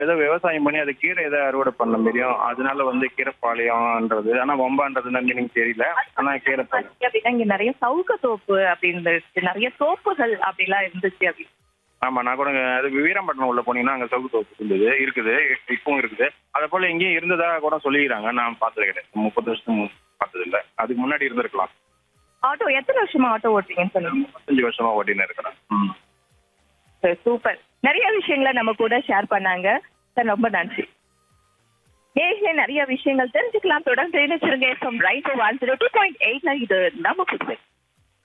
ஏதோ விவசாயம் பண்ணி அது கீரை ஏதோ அறுவடை பண்ண முடியும் அதனால வந்து கீரைப்பாளையம்ன்றது ஆனா வம்பான்றது தான் மீனிங் தெரியல ஆனா கீரைப்பாளையம் பாத்தீங்க அப்படின்னா இங்க நிறைய சவுக்க தோப்பு அப்படின்னு இருந்துச்சு நிறைய தோப்புகள் அப்படிலாம் இருந்துச்சு அப்படின்னு ஆமா நான் கூட இங்க அது வீராம்பட்டினம் உள்ள போனீங்கன்னா அங்க சவுக்கு தோப்பு இருந்தது இருக்குது இப்பவும் இருக்குது அதே போல இங்கேயும் இருந்ததா கூட சொல்லிக்கிறாங்க நான் பார்த்தது கிடையாது முப்பது வருஷம் பார்த்தது இல்ல அதுக்கு முன்னாடி இருந்திருக்கலாம் ஆட்டோ எத்தனை வருஷமா ஆட்டோ ஓட்டுறீங்கன்னு சொல்லுங்க அஞ்சு வருஷமா ஓட்டின்னு இருக்கிறேன் ம். சூப்பர் நிறைய விஷயங்களை நம்ம கூட ஷேர் பண்ணாங்க சார் ரொம்ப நன்றி நேர்களே நிறைய விஷயங்கள் தெரிஞ்சுக்கலாம் தொடர்ந்து இணைச்சிருங்க from right one zero two point எயிட்ல இது நம்ம புதுவை